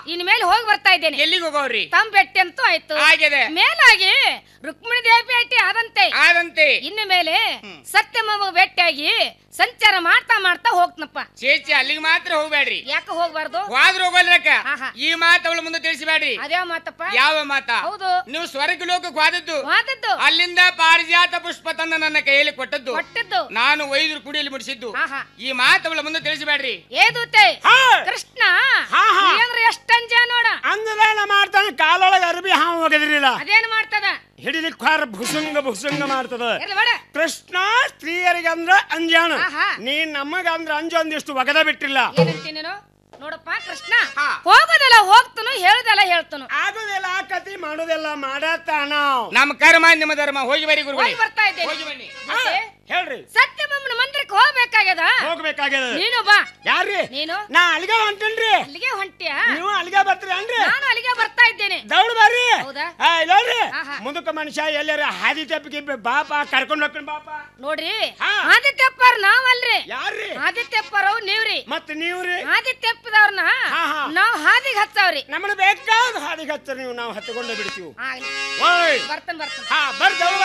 ಇನ್ ಮೇಲೆ ಹೋಗಿ ಬರ್ತಾ ಇದ್ದೇನೆ ಎಲ್ಲಿಗೆ ಹೋಗೋರಿ ತಮ್ಮ ಭೇಟಿ ಅಂತೂ ಆಯ್ತು ಆಗಿದೆ ಮೇಲಾಗಿ ರುಕ್ಮಿಣಿ ದೇವಿ ಭೇಟಿ ಆದಂತೆ ಆದಂತೆ ಇನ್ನು ಮೇಲೆ ಸತ್ಯಮ್ಮ ಭೇಟಿಯಾಗಿ ಸಂಚಾರ ಮಾಡ್ತಾ ಮಾಡ್ತಾ ಹೋಗ್ತನಪ್ಪ ಚೇಚಿ ಅಲ್ಲಿಗೆ ಮಾತ್ರ ಹೋಗ್ಬೇಡ್ರಿ ಯಾಕೆ ಹೋಗ್ಬಾರ್ದು ಹೋದ್ರ ಹೋಗಲ್ರಕ್ಕ ಆಹಾ. ಈ ಮಾತು ಅವಳ ಮುಂದೆ ತಿಳಿಸಬೇಡ್ರಿ ಅದೇ ಮಾತಪ್ಪ ಯಾವ ಮಾತ ಹೌದು ನೀವು ಸ್ವರ್ಗ ಲೋಕಕ್ಕೆ ಹೋದದ್ದು ವಾದದ್ದು ಅಲ್ಲಿಂದ ಪಾರಿಜಾತ ಪುಷ್ಪ ತಂದ ನನ್ನ ಕೈಯಲ್ಲಿ ಕೊಟ್ಟದ್ದು ಕೊಟ್ಟದ್ದು ನಾನು ಒಯ್ದು ಕುಡಿಯಲ್ಲಿ ಮುಡಿಸಿದ್ದು ಆಹಾ ಈ ಮಾತು ಅವಳ ಮುಂದೆ ತಿಳಿಸಬೇಡ್ರಿ ಏದೂತೆ ಹಾ ಕೃಷ್ಣ ಹಾ, ಹಾ. ಅಂದ್ರೆ ಎಷ್ಟಂಜ ನೋಡ ಅಂದಲೇನ ಮಾಡ್ತಾನೆ ಕಾಲೊಳಗೆ ಅರ್ಬಿ ಹಾವು ಒಗದಿರಲಿಲ್ಲ ಅದೇನ್ ಮಾಡ್ತದ ಹಿಡಿಲಿಕ್ಕೆ ಹಾರ ಭುಸುಂಗ ಭುಸುಂಗ ಮಾಡ್ತದ ಇರ್ಲಿ ಬೇಡ ಕೃಷ್ಣ ಸ್ತ್ರೀಯರಿಗೆ ಅಂದ್ರ ಅಂಜಾಣ ಆಹಾ. ನೀ ನಮಗಂದ್ರ ಅಂಜು ಅಂದಿಷ್ಟು ಒಗದ ಬಿಟ್ಟಿಲ್ಲ ಏನಂತೀನಿ ನೀನು ನೋಡಪ್ಪ ಕೃಷ್ಣ ಹಾ. ಹೋಗೋದಲ್ಲ ಹೋಗ್ತನು ಹೇಳುದಲ್ಲ ಹೇಳ್ತನು ಆಗುದಿಲ್ಲ ಆಕತಿ ಮಾಡುದಿಲ್ಲ ಮಾಡತ್ತಾನ ನಮ್ಮ ಕರ್ಮ ನಿಮ್ಮ ಧರ್ಮ ಹೋಗಿ ಬರಿ ಗುರುಗಳೇ ಹೋಗಿ ಬರ್ತಾ ಇದ್ದೇನೆ ಹೋಗಿ ಬನ್ನಿ ಮತ್ತೆ ಹೇಳ್ರಿ ಸತ್ಯಭಾಮನ ಮಂದಿರಕ್ಕೆ ಹೋಗ್ಬೇಕಾಗ್ಯದ ಹೋಗ್ಬೇಕಾಗ್ಯದ ನೀನು ಬಾ ಯಾರ್ರಿ ನೀನು ನಾ ಅಲ್ಲಿಗೆ ಹೊಂಟೇನ್ರಿ ಅಲ್ಲಿಗೆ ಹೊಂಟಿಯ ನೀವು ಅಲ್ಲಿಗೆ ಬರ್ತೀರಿ ಅನ್ರಿ ನಾನು ಅಲ್ಲಿಗೆ ಬರ್ತಾ ಇದ್ದೇನೆ ದೌಡ್ ಬರ್ರಿ ಹೌದಾ? ಆ, ಇಲ್ಲೋಡ್ರಿ ಆಹಾ. ಮುಂದಕ್ಕೆ ಮನುಷ್ಯ ಎಲ್ಲಾರ ಹಾದಿ ತಪ್ಪಿಗೆ ಬಾಪ ಕರ್ಕೊಂಡ್ ಹೋಗ್ತೀನಿ ಬಾಪ ನೋಡ್ರಿ ಹಾ. ಆದಿತ್ಯಪ್ಪರ್ ನಾವಲ್ರಿ ಯಾರ್ರಿ ಆದಿತ್ಯಪ್ಪರು ನೀವ್ರಿ ಮತ್ ನೀವ್ರಿ ಆದಿತ್ಯಪ್ಪದವ್ರನ್ನ ಹಾ, ಹಾ. ನಾವ್ ಹಾದಿಗೆ ಹಚ್ಚವ್ರಿ ನಮ್ಮನ್ನ ಬೇಕಾದ ಹಾದಿಗೆ ಹಚ್ಚಾರ ನೀವು ನಾವು ಹತ್ಕೊಂಡೇ ಬಿಡ್ತೀವಿ ಆಗ್ಲಿ ಓಯ್ ಬರ್ತನ್ ಬರ್ತನ್ ಹಾ ಬರ್ರಿ ದೌಡ್